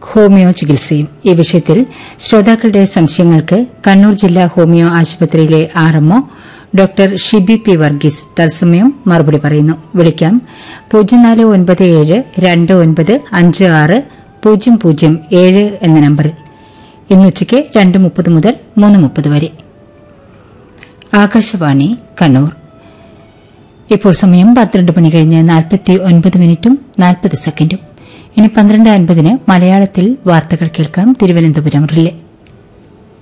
homeo ചികിത്സയും ഈ വിഷയത്തിൽ ശ്രോതാക്കളുടെ സംശയങ്ങൾക്ക് കണ്ണൂർ ജില്ലാ ഹോമിയോ ആശുപത്രിയിലെ R M O doctor Shibi P Varghese തത്സമയം മറുപടി പറയുന്നു വിളിക്കാം പൂജ്യം നാല് ഒൻപത് ഏഴ് രണ്ട് ഒൻപത് അഞ്ച് ആറ് പൂജ്യം പൂജ്യം ഏഴ് എന്ന നമ്പറിൽ ഇന്നുച്ചയ്ക്ക് രണ്ട് മുപ്പത് മുതൽ മൂന്ന് മുപ്പത് വരെ ആകാശവാണി കണ്ണൂർ ഇപ്പോൾ സമയം പന്ത്രണ്ട് മണി കഴിഞ്ഞ് നാൽപ്പത്തി ഒൻപത് മിനിറ്റും നാൽപ്പത് സെക്കൻഡും ഇനി പന്ത്രണ്ട് അൻപതിന് മലയാളത്തിൽ വാർത്തകൾ കേൾക്കാം തിരുവനന്തപുരം റിലേ